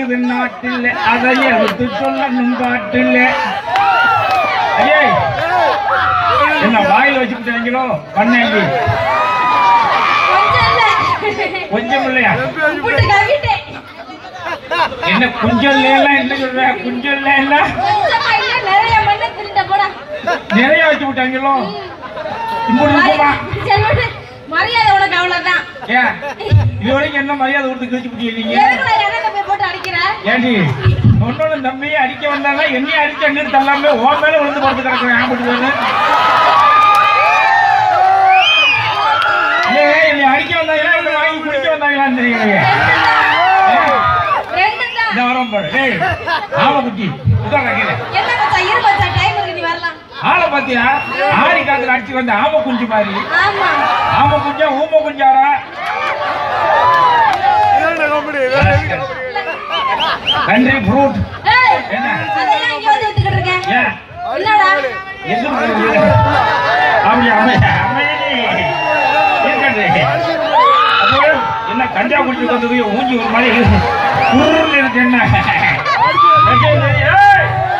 இருக்குது நாட்டில் அதை எடுத்து சொல்லணும் பாட்டில் ஐயே என்ன வாயில் வச்சுக்கிட்டீங்களோ பண்ணேங்க கொஞ்சம் இல்ல கொஞ்சம் இல்லையா உப்புட்டு கவிட்டேன் என்ன கொஞ்சம் இல்லையா என்ன சொல்ற கொஞ்சம் இல்லையா கொஞ்சமா இல்ல நிறைய மண்ணை திருண்ட போடா நிறைய வச்சு விட்டாங்களோ இப்படி இருக்குமா சரி விடு. மரியாதை உனக்கு அவ்வளவுதான் ஏன் இது வரைக்கும் என்ன மரியாதை கொடுத்து கிழிச்சு விட்டீங்க எதுக்குடா எண்ணெய் போய் போட்டு அடிக்கிற ஏண்டி ஒன்னொன்னு தம்பியை அடிக்க வந்தாங்க என்னையும் அடிக்க அண்ணன் தள்ளாம உன் மேல விழுந்து படுத்து கிடக்குறேன் ஆம்பட்டு வேணும் ஏன் என்னை அடிக்க வந்தாங்களா இல்லை வாங்கி குடிக்க வந்தாங்களான்னு தெரியலையே ரெண்டு தான் இந்த வரம் பாரு ஏய் ஆமா குட்டி உட்கார கீழே என்ன மச்சான் இரு மச்சான் டைம் இருக்கு நீ வரலாம் ஆளை பாத்தியா ஆரி காத்துல அடிச்சு வந்த ஆம குஞ்சு மாதிரி ஆமா ஆம குஞ்சா ஊம குஞ்சாரா நன்றி ஃப்ரூட் ஏய் என்ன அதையும் இங்க வந்து வித்துக்கிட்டு இருக்கேன் ஏன் என்னடா எங்க போறீங்க? அப்படி அமைய அமையடி இருக்கட்டும் அப்போ என்ன கஞ்சா குடிச்சு வந்து போய் ஊஞ்சி ஒரு மாதிரி குருன்னு இருக்கு என்ன ஏய்,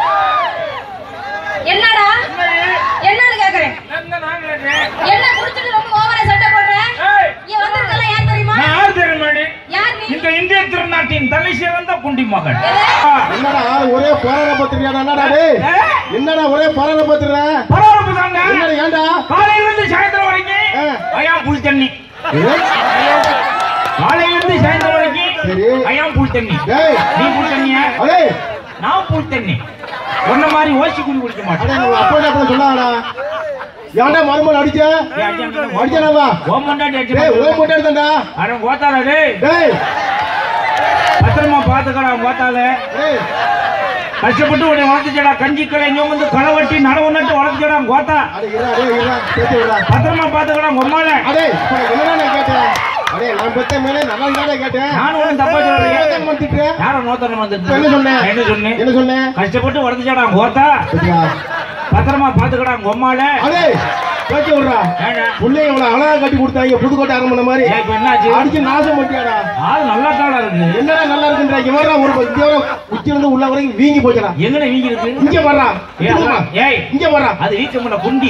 என்னடா என்னன்னு கேக்குறேன் என்ன நான் கேட்டேன்? என்ன குடிச்சிட்டு ரொம்ப ஓவரா சண்டை போடுற ஏய், நீ வந்திருக்கல யார் தெரியுமா நான் யார் தெரியுமாடி யார் நீ இந்த இந்திய திருநாட்டின் தலை சிறந்த குண்டி மகன் என்னடா ஒரே போராட பத்திரியாடா என்னடா டேய் என்னடா ஒரே போராட பத்திர பரவாயில்ல தாங்க என்னடா ஏன்டா காலையில இருந்து சாயந்தரம் வரைக்கும் ஆ. ஐயா புல் தண்ணி இது? காலையில இருந்து சாயந்தரம் வரைக்கும் சரி. ஐயா புல் தண்ணி டேய் நீ புல் தண்ணியா அடே நான் புல் தண்ணி உன்ன மாதிரி ஓசி குடி குடிக்க மாட்டேன் அடே உங்க அப்பா என்ன சொல்லாடா ஏன்டா மருமன் அடிச்ச அடிச்சனவா ஓம் பொண்டாட்டி அடிச்சு டேய் ஓ போட்டு எடுத்தா அட கோத்தால டேய் டேய் பத்திரமா பாத்துக்கடா கோத்தால டேய் கஷ்டப்பட்டு உன்னை வளர்த்துச்சடா கஞ்சி கடை இங்க வந்து களை வெட்டி நடவு நட்டு வளர்த்துச்சடா கோத்தா அடே இருடா டேய் இருடா பேசி விடுடா பத்திரமா பாத்துக்கடா உம்மால அடே இப்ப என்னடா நான் கேட்டேன் அடே நான் பெத்த மேலே நல்லா இருந்தாடா கேட்டேன் நானும் ஒண்ணும் தப்பா சொல்லலையே ஏன் வந்துட்டு யாரும் நோத்தனம் வந்துட்டு என்ன சொன்னேன் என்ன சொன்னேன் என்ன சொன்னேன் கஷ்டப்பட்டு வளர்த்துச்சடா கோத்தா சரியா பத்திரமா பாத்துக்கடா உம்மால அடே பேசி விடுறா ஏடா புள்ளைய இவ்வளவு அழகா கட்டி கொடுத்தாங்க புதுக்கோட்டை அரண்மனை மாதிரி ஏன் இப்ப என்னாச்சு அடிச்சு நாசம் பண்ணியாடா ஆள் நல்லா தாடா இருக்கு என்னடா நல்லா இருக்குன்ற இங்க வர்றா ஒரு இங்க வர உச்சி இருந்து உள்ள வரைக்கும் வீங்கி போச்சுடா எங்கன வீங்கி இருக்கு இங்க வர்றா ஏய், அதான். ஏய் இங்க வர்றா அது வீட்டு முன்ன குண்டி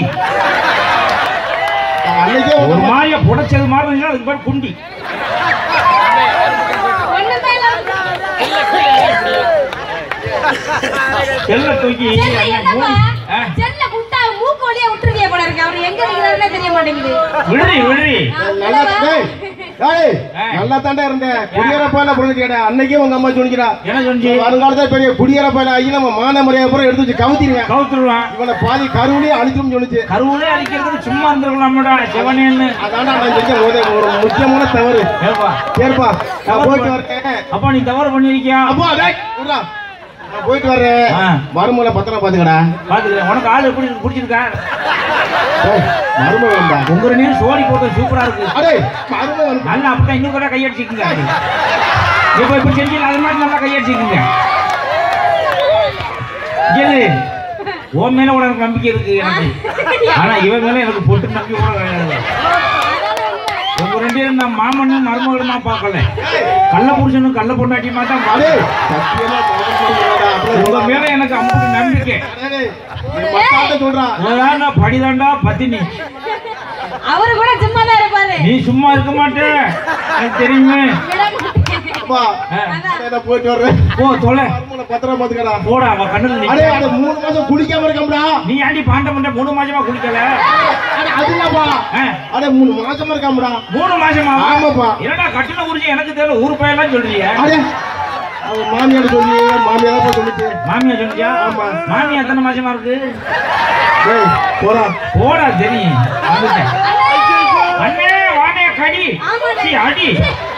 அன்னைக்கே ஒரு ஒரு மாய புடைச்சது மாதிரி இருந்துச்சுன்னா அதுக்கு பேர் குண்டி ஒண்ணுமே செல்ல தூக்கி செல்ல என்னப்பா ஆ, செல்ல குட்டா மூக்கு வழியா விட்டுருவிய போல இருக்கு அவர் எங்க இருக்கிறாருன்னே தெரிய மாட்டேங்குது விடுறி விடுறி நல்லா டேய் டேய் ஏய். நல்லா தாண்டா இருந்தேன் குடியேற போயில புரிஞ்சுக்கடா அன்னைக்கே உங்க அம்மா சொன்னிக்கிறா என்ன சொன்னி வருங்காலத்துல பெரிய குடியேற போயில ஐயா நம்ம மான முறையை பூரா எடுத்து வச்சு கவுத்திடுவேன் கவுத்துருவான் இவனை பாதி கருவிலேயே அழிச்சிடும் சொன்னுச்சு கருவுலே அடிக்கிறதுக்கு சும்மா இருந்திருக்கலாம்டா செவனேன்னு அதான்டா நான் செஞ்ச ஒரு ஒரு முக்கியமான தவறு ஏப்பா சரிப்பா நான் போயிட்டு வரேன் அப்பா நீ தவறு பண்ணிருக்கியா அப்பா டேய் விட்றா. நான் போயிட்டு வர்றேன் ஆ. மருமலை பத்திரம் பாத்துக்கடா பாத்துக்கிறேன் உனக்கு ஆள் எப்படி இருக்கு? பிடிச்சிருக்கா மருமலை வந்தா உங்க நீர் சோடி போட்டு சூப்பரா இருக்கு அடே மருமலை வந்து நல்லா அப்படிதான் இன்னும் கூட கையடிச்சுக்குங்க இப்ப இப்ப செஞ்சு அது மாதிரி நல்லா கையடிச்சுக்குங்க இது உன் மேல கூட எனக்கு நம்பிக்கை இருக்கு எனக்கு ஆனா இவன் மேல எனக்கு பொட்டு நம்பிக்கை கூட கிடையாது உங்க ரெண்டு பேரும் நான் மாமனும் மருமகளும் தான் பார்க்கல கள்ள புருஷனும் கள்ள பொண்டாட்டியுமா தான் அடே பார்க்கல சத்தியமா மருமலை அப்படியே உங்க மேல எனக்கு அம்புட்டு நம்பிக்கை டேய், என் மச்சான்ட்ட சொல்றான் உனதாண்டா படிதாண்டா பத்தினி அவரு கூட சும்மா தான் இருப்பாரு நீ சும்மா இருக்க மாட்டே எனக்கு தெரியுமே விட மாட்டேன். அப்பா ஆ. அடே, நான் போயிட்டு வர்றேன் போ தொலை மருமலை பத்திரம் பாத்துக்கடா போடா அவன் கண்ணுல அடே நிக்க அட மூணு மாசம் குளிக்காம இருக்கம்டா நீ ஆண்டி பாண்ட பண்ண மூணு மாசமா குளிக்கல அட அது இல்லப்பா ஆ, அட மூணு மாசமா இருக்காமடா மூணு மாசமா ஆமாப்பா என்னடா கட்டின குறிச்சி எனக்கு தெரியல ஊர் பையெல்லாம் சொல்றிய அடே அவ மாமியார் சொல்லி மாமியார் தான் சொல்லிச்சு மாமியா சொல்லியா ஆமா. மாமியா எத்தனை மாசமா இருக்கு டேய் போடா போடா தெரியும் வந்துட்டேன். அண்ணே வானே கடி ஆமாண்ணே. சீ, அடி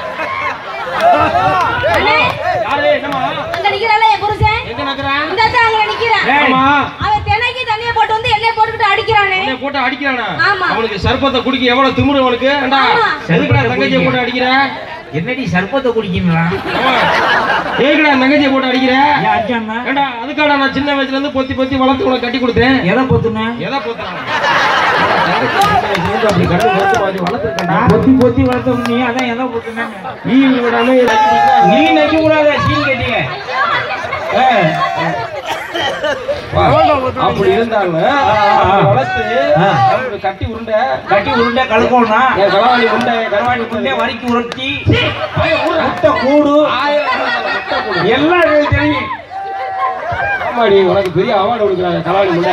அண்ணே, யாரு என்னமா அங்க நிக்கிறான்ல என் புருஷன் எங்க நக்கறான் இந்த தான் அங்க நிக்கிறான் ஏய், அவன் தினைக்கு தண்ணிய போட்டு வந்து எண்ணெய் போட்டுக்கிட்டு அடிக்கிறானே உன்னை போட்டு அடிக்கிறானா ஆமா. அவனுக்கு சர்பத்தை குடிக்க எவ்வளவு திமிரு அவனுக்கு ஏண்டா ஆமா. எதுக்குடா தங்கச்சியை போட்டு அடிக்கிற என்னடி சர்பத்தை குடிக்கிறா ஏங்கடா தங்கச்சியை போட்டு அடிக்கிற ஏன் அடிச்சாம ஏண்டா அதுக்காடா நான் சின்ன வயசுல இருந்து பொத்தி பொத்தி வளர்த்து உனக்கு கட்டி கொடுத்தேன் எதை பொத்துன எதை போத்துறான் அப்படி கண்டு பொத்து பாதி வளர்த்துருக்கா பொத்தி பொத்தி வளர்த்த நீ அதான் எதை பொத்துன நீ விடாம நீ நைக்க கூடாத சீன் கேட்டீங்க அப்படி இருந்தாங்க அப்படி வளர்த்து ஆ. அப்படி கட்டி உருண்டை கட்டி உருண்டை கழுக்கோனா என் களவாணி உருண்டை கருவாடி உருண்டை வரிக்கு உருட்டி ஆயிரம் ஊரு. முட்டை கூடு ஆயிரம் முட்டை போடு. எல்லாம் எனக்கு தெரியும் ஆமாடி உனக்கு பெரிய அவார்டு கொடுக்குறாங்க கலாவணி முண்டை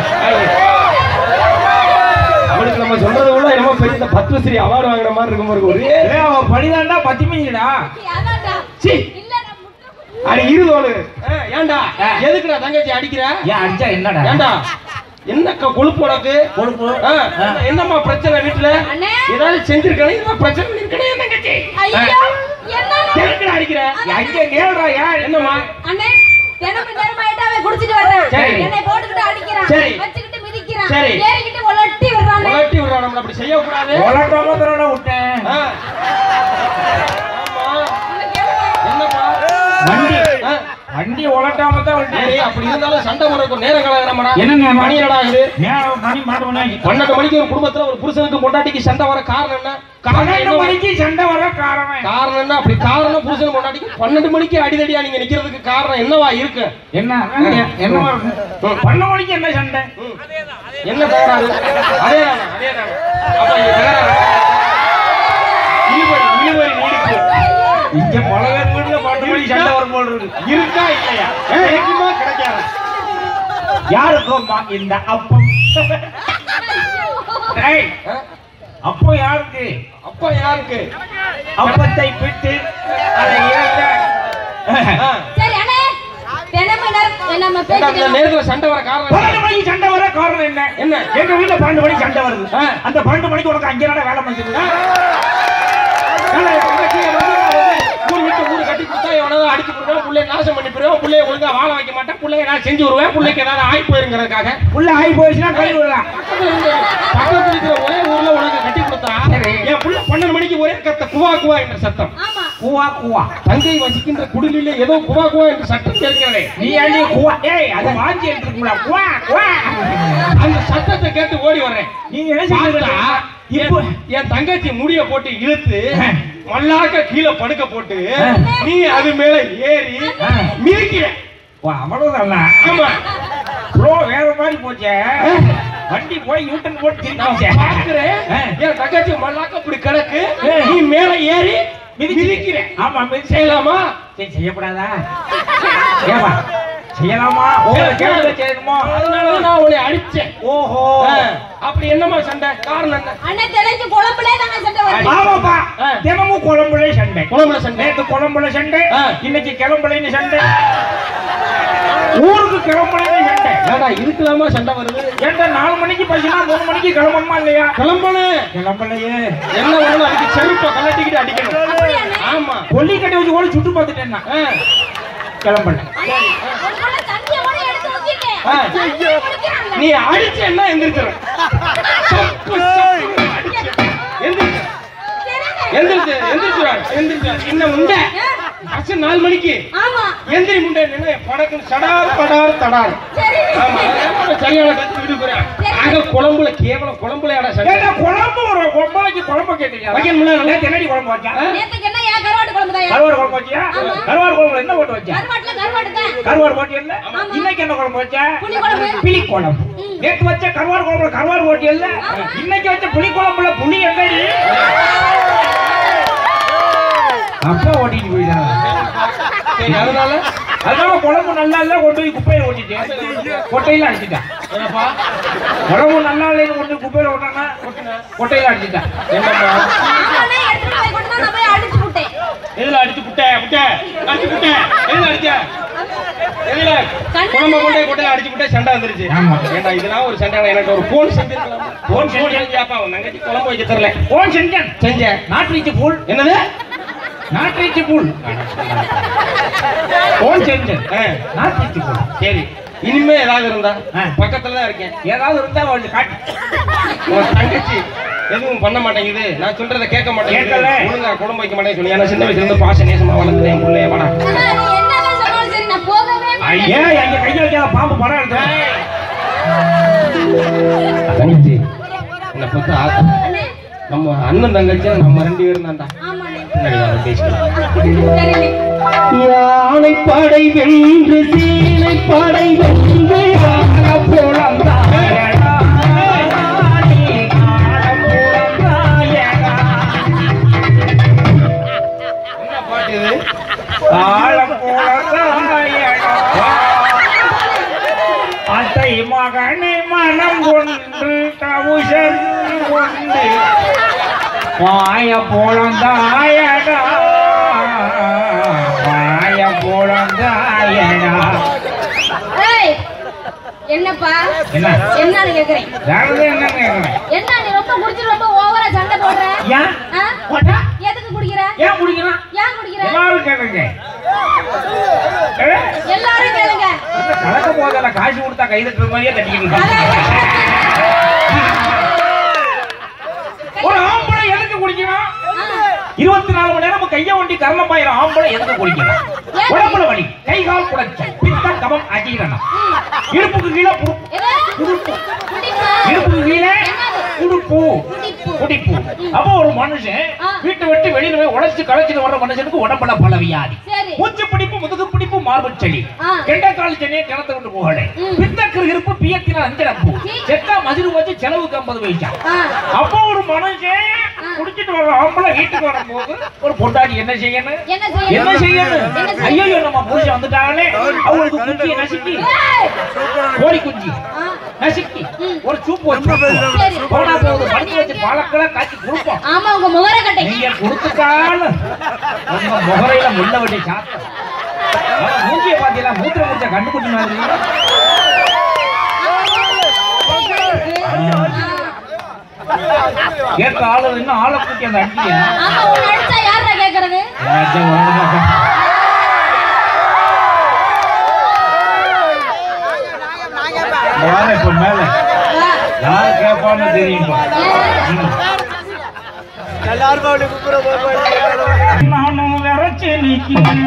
அவனுக்கு நம்ம சொல்றதை விட என்னமோ பெரிய இந்த பத்மஸ்ரீ அவார்டு வாங்குற மாதிரி இருக்கும் பாருங்க ஒரே ஏய், அவன் பழிதாண்டா பத்தி மிஞ்சிடா அதான்டா. சீ இல்ல, நான் முட்டை அடி இருதோடு ஏன்டா எதுக்குடா தங்கச்சி அடிக்கிற ஏன் அடிச்சா என்னடா ஏன்டா என்னக்கா கொழுப்பு உனக்கு கொழுப்பு ஆ, என்னம்மா பிரச்சனை வீட்டுல அண்ணே. ஏதாவது செஞ்சிருக்கணும் என்ன பிரச்சனை பண்ணிருக்கணும் என் தங்கச்சி ஐயோ, என்னண்ணே? எதுக்குடா அடிக்கிற அங்க கேளுடா ஏன் என்னம்மா அண்ணே, தினமும் நேரமாயிட்டா அவன் குடிச்சிட்டு வர்றான். சரி. என்னை போட்டுக்கிட்டு அடிக்கிறான். சரி. வச்சுக்கிட்டு மிதிக்கிறான். சரி. ஏறிக்கிட்டு உலட்டி விடுறானே. உலட்டி விடுறோம் நம்மள அப்படி செய்யக்கூடாது உலகாம தரோட விட்டேன் ஆ. ஆமா. உனக்கு எவ்வளவு? என்னப்பா வண்டி ஆ. வண்டி உலட்டாம தான் விட்டேன் ஏய், அப்படி இருந்தாலும் சண்டை முறைக்கும் நேரம் கலகரமாடா என்ன நேரம்? மணி என்னடா இது நேரம் மணி மாட்டவனாகி பன்னெண்டு மணிக்கு ஒரு குடும்பத்துல ஒரு புருஷனுக்கு பொண்டாட்டிக்கு சண்டை வர காரணம் என்ன காரணம் பன்னெண்டு என்ன? மணிக்கு சண்டை வர காரணம் காரணம் என்ன அப்படி காரணம் புருஷன் பொண்டாட்டிக்கு பன்னெண்டு மணிக்கு அடிதடியா நீங்க நிக்கிறதுக்கு காரணம் என்னவா இருக்கு என்ன என்னவா இருக்கும் பன்னெண்டு மணிக்கு என்ன சண்டை ம். என்ன தகராறு அதே தானே அதே தானே அப்ப இங்க தகராறு இழுபறி இழுபறி நீடிப்பு இங்க பல பேர் வீட்டுல பன்னெண்டு மணிக்கு சண்டை வரும் போல் இருக்கு இருக்கா இல்லையா கிடைக்குமா கிடைக்காதா யாருக்கும் இந்த அப்பம் டேய், ஆ? அப்போ யாருக்கு அப்பா யாருக்கு அப்பத்தை பிட்டு அதை இறந்த ஆ. சரி, அண்ணே. தினமும் நேரம் நம்ம ஏண்டா, இந்த பேசிட்டு நேரத்துல சண்டை வர காரணம் என்ன? பன்னெண்டு மணிக்கு சண்டை வர காரணம் என்ன என்ன எங்க வீட்டுல பன்னெண்டு மணிக்கு சண்டை வருது ஆ. அந்த பன்னெண்டு மணிக்கு உனக்கு அஞ்சு நாள் வேலை முடிஞ்சது ஏண்டா, என் தங்கச்சி வந்து நான் வந்து ஊரு விட்டு ஊரு கட்டி கொடுத்தா எவனாவது அடிச்சு போடுவேன் புள்ளைய நாசம் பண்ணி போடுவேன் புள்ளைய ஒழுங்கா வாழ வைக்க மாட்டேன் புள்ளைய நான் செஞ்சு வருவேன் புள்ளைக்கு ஏதாவது ஆகி போயிருங்கிறதுக்காக உள்ள ஆகி போயிடுச்சுன்னா கை விடலாம் பக்கத்துல இருந்து- பக்கத்துல இருக்கிற ஒரே ஊர்ல உனக்கு கட்டி கொடுத்தா சரி. என் புள்ள பன்னெண்டு மணிக்கு ஒரே கத்த குவா குவா என்ற சத்தம் ஆமா கூவா கூவா தங்கை வசிக்கின்ற குடிலிலே ஏதோ குவா குவா என்ற சத்தம் கேட்கிறதே நீ ஏண்டி கூவா ஏய் அதை வாஞ்சி எடுத்துருக்கும்ல குவா குவா அந்த சத்தத்தை கேட்டு ஓடி வர்றேன் நீங்க என்ன பார்த்தா, செய்யறீங்க இப்போ என்- என் தங்கச்சி முடிய போட்டு இழுத்து ஆ. மல்லாக்க கீழே படுக்க போட்டு ஆ. நீ அது மேல ஏறி ஆ. மிதிக்கிற ஓ, அவ்வளவுதானா ஆமா ப்ரோ வேற மாதிரி போச்சே வண்டி போய் யூட்டன் போட்டு நான் திரும்பிச்சே பார்க்கிறேன் ஆ. என் தங்கச்சி மல்லாக்க இப்படி கிடக்கு ஆ. நீ மேல ஏறி மிதிக்கிறேன் மிதிக்கிற ஆமா மிதி செய்யலாமா சரி செய்யக்கூடாதா ஏவா செய்யலாமா உங்களுக்கு கேட்கல செய்யணுமோ அதனாலதான் நான் உன்னை அடிச்சேன் ஓஹோ ஆ. அப்படி என்னமா சண்டை காரணம் என்ன அண்ணன் தெரிஞ்சு குழம்புலே நாங்க சண்டை வருது ஆமாப்பா ஆ. தினமும் குழம்புல சண்டை குழம்புல சண்டை நேத்து குழம்புல சண்டை ஆ. இன்னைக்கு கிளம்புலைன்னு சண்டை ஊருக்கு கிளம்புலைன்னு சண்டை ஏடா இதுக்கெல்லாமா சண்டை வருது ஏன்டா நாலு மணிக்கு பசினா மூணு மணிக்கு கிளம்பணுமா இல்லையா கிளம்பனு கிளம்பலையே என்ன வேணும் அதுக்கு செருப்பை கலட்டிக்கிட்டு அடிக்கணும் அப்படியாண்ணே? ஆமா கொல்லி கட்டி வச்சு கூட சுட்டு பார்த்துட்டேன் நான். ஆ. கிளம்பல அண்ணே, ஒரு நாள் தண்ணியை கூட எடுத்து ஊத்திட்டேன். ஆ. தண்ணியை குடிக்கிறாங்க. நீ அடிச்சேன்னா எந்திரிச்சிரு சப்பு, சப்பு, அடிச்சு. எந்திரிச்சு சரிண்ணே. எந்திரிச்சு எந்திரிச்சுடா எந்திரிச்சு என்ன முண்டை அச்சு நாலு மணிக்கு ஆமா எந்திரி முண்டை நின்னு படக்கு சடார் படார் தடார் சரி ஆமா அதான் சரியான கத்துக்கிட்டு போறேன் ஆக குழம்புல கேவலம் குழம்புல சண்டை ஏன்டா குழம்பு ஒரு ஒன்பதைக்கு குழம்பு கேட்டீங்க வைக்கணும்ல நல்லா? நேத்து என்னடி குழம்பு வச்சா நேத்துக்கு என்ன ஏன் கருவாட்டு குழம்பு தான் கருவாடு குழம்பு வச்சியா ஆமா. கருவாடு குழம்புல என்ன போட்டு வச்சா கருவாட்டுல கருவாட்டு தான் கருவாடு போட்டி இல்ல ஆமா. இன்னைக்கு என்ன குழம்பு வச்சா புளி குழம்பு. புளி குழம்பு ம். நேத்து வச்ச கருவாடு குழம்புல கருவாடு போட்டி இல்ல ஆமா. இன்னைக்கு வச்ச புளி குழம்புல புளி எங்கடி அப்பா ஓட்டிட்டு போயிட்டாங்க சரி அதனால அதனால குழம்பு நல்லா இல்ல கொண்டு போய் குப்பையில ஓட்டிட்டேன் கொட்டையில அடிச்சிட்டேன் என்னப்பா குழம்பு நல்லா இல்லைன்னு கொண்டு போய் குப்பையில ஓட்டானா கொட்டையில அடிச்சிட்டேன் என்னப்பா நானே எடுத்துட்டு போய் கொண்டு நான் போய் அடிச்சு விட்டேன் எதுல அடிச்சு புட்ட புட்ட அடிச்சு புட்ட எதுல அடிச்ச எதுல கண்ணு குழம்பு கொண்டே கொட்டையில அடிச்சு புட்ட சண்டை வந்துருச்சு ஆமா. ஏண்டா இதெல்லாம் ஒரு சண்டை எனக்கு ஒரு போன் செஞ்சிருக்கலாம் Phone போன் செஞ்சாப்பா உன் தங்கச்சி குழம்பு வைக்க தெரியல போன் செஞ்சேன் செஞ்சேன் நாட்டு பூல் என்னது நாட்டு பூல் போன் செஞ்சேன் ஆ, நாட்டு பூல் சரி இனிமே ஏதாவது இருந்தா ஆ. பக்கத்துல தான் இருக்கேன் ஏதாவது இருந்தா வந்து காட்டு உன் தங்கச்சி எதுவும் பண்ண மாட்டேங்குது நான் சொல்றதை கேட்க மாட்டேங்குது கேட்கல. ஒழுங்கா குடும்பம் வைக்க மாட்டேங்குது சொல்லி ஏன்னா சின்ன வயசுல இருந்து பாச நேசமா வளர்ந்து என் பிள்ளைய வாடா அண்ணா, நீ என்னதான் சொன்னாலும் சரி நான் போகவே மாட்டேன் ஏன் எங்க கையை வைக்காத பாம்பு படம் எடுத்தேன் தங்கச்சி என்னை பொறுத்த ஆ- அண்ணே நம்ம அண்ணன் தங்கச்சி நம்ம ரெண்டு பேரும் தான்டா ஆமாண்ணே பின்னாடி வர பேசிக்கலாம் சரிண்ணே யானை படை வென்று சீனை படை வென்று என்ன பாட்டு இது அத்தை மகனை மனம் கொன்று தவுசன் கொண்டு மாய போலந்தாயடா மாய போலந்தாயடா ஏய் என்னப்பா என்ன என்னன்னு கேக்குறேன் யாரது என்ன கேக்குறேன் என்ன நீ ரொம்ப குடிச்சு ரொம்ப ஓவரா சண்டை போடுற ஏன் ஆ? போட்டா? எதுக்கு குடிக்கிற ஏன் குடிக்கிறான் ஏன் குடிக்கிற எல்லாரும் கேளுங்க ஏ? எல்லாரும் கேளுங்க என்ன கலக்க போதல காசு கொடுத்தா கை தட்டுற மாதிரியே தட்டிக்கிட்டு இருக்கான். ஒரு ஆம்பளை எதுக்கு குடிக்கணும் இருபத்தி நாலு மணி நேரம் கைய ஒண்டி கர்மம் பாயிரம் ஆம்பளை எதுக்கு குடிக்கணும் ஏன்? உடம்புல வலி கை கால் குடைச்சல் பித்த கபம் அஜீரணம் இடுப்புக்கு கீழே புரு- இடுப்புக்கு கீழே குடுப்பு குடிப்பு அப்போ ஒரு மனுஷன் ஆ. வீட்டை விட்டு வெளியில போய் உழைச்சு களைச்சிட்டு வர்ற மனுஷனுக்கு உடம்புல பல வியாதி சரி மூச்சு பிடிப்பு முதுகு பிடிப்பு மார்பு சளி ஆ. கெண்டக்கால் சென்னையை கிணத்து விட்டு போகல ம். பித்தக்கு இருப்பு பியத்தின அஞ்சரப்பு சீ. செத்தா மதுரு வச்சு செலவுக்கு ஐம்பது பைசா ஆ. அப்போ ஒரு மனுஷன் ஆ. குடிச்சிட்டு வர்ற ஆம்பளை வீட்டுக்கு வரும்போது ஒரு பொண்டாட்டி என்ன செய்யணும் என்ன செய்யணும் என்ன செய்யணும் என்ன செய்யணும்? ஐயோ நம்ம புருஷன் வந்துட்டாங்களே அவங்களுக்கு குஞ்சியை நசுக்கி ஏய்! கோழி குஞ்சு ஆ, நசுக்கி ம். ஒரு சூப்பு வச்சு சரி. போனா போகுது பண்ணி வச்சு பாலக்கெல்லாம் காய்ச்சி கொடுப்போம் ஆமா உங்க முகர கட்டை நீங்க கொடுத்துட்டாலும் உங்க முகரையில முள்ள வட்டி சாத்தம் மூஞ்சிய பாத்தீங்களா மூத்திர மூச்ச கண்டுபிடி மாதிரி கேட்க ஆளு இன்னும் ஆளை கூட்டி அந்த அடிக்க ஆமா உன்னை அடிச்சா யாரா கேக்குறது இப்ப மேல வா. யாரு கேட்பான்னு தெரியும் நானும் விரைச்சு நிக்கிறேன்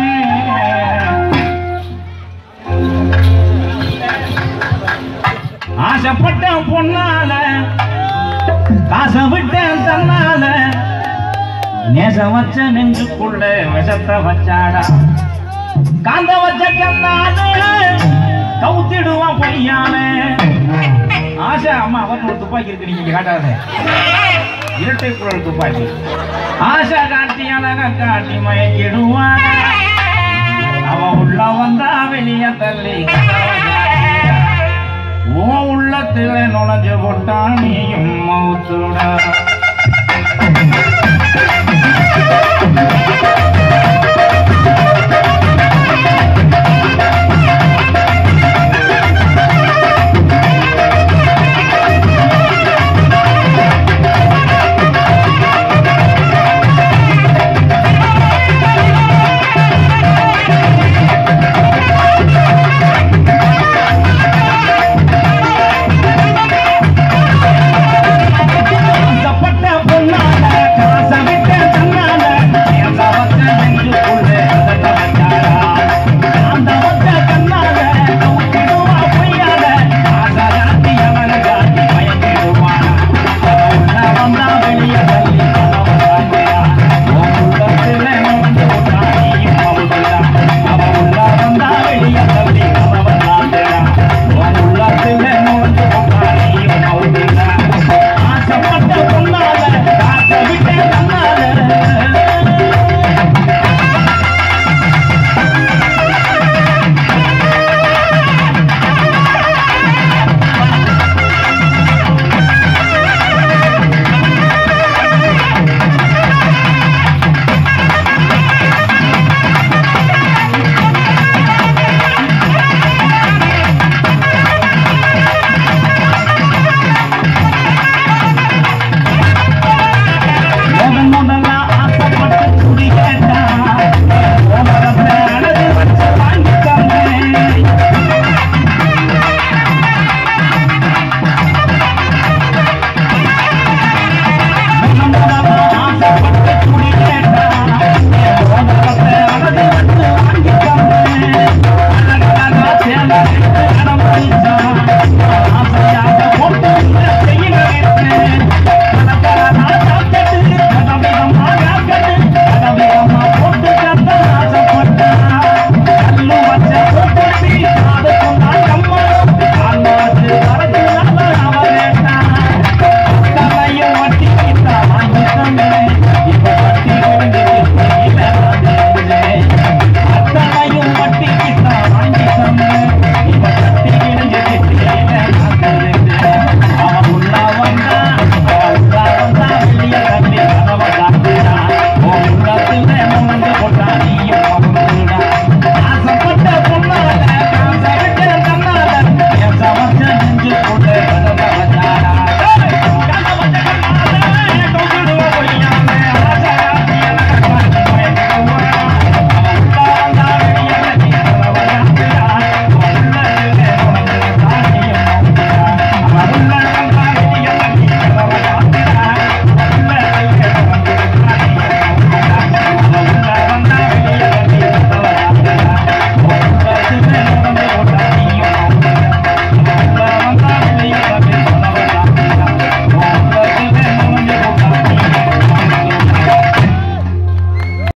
ஆசைப்பட்டேன் பொண்ணால காசை விட்டேன் தன்னால நேசம் வச்ச நெஞ்சுக்குள்ள விஷத்தை வச்சாடா காந்த வச்ச கண்ணால கவுத்திடுவான் பொய்யான ஆசை அம்மா அவன் ஒரு துப்பாக்கி இருக்கு நீங்க காட்டாத இரட்டை குரல் துப்பாக்கி ஆசை காட்டி அழக காட்டி மயக்கிடுவான அவ உள்ள வந்தா வெளிய தள்ளி கதவை சாத்திட்டா. உன் உள்ளத்துல நுழைஞ்சு போட்டா நீயும் மவுத்துடா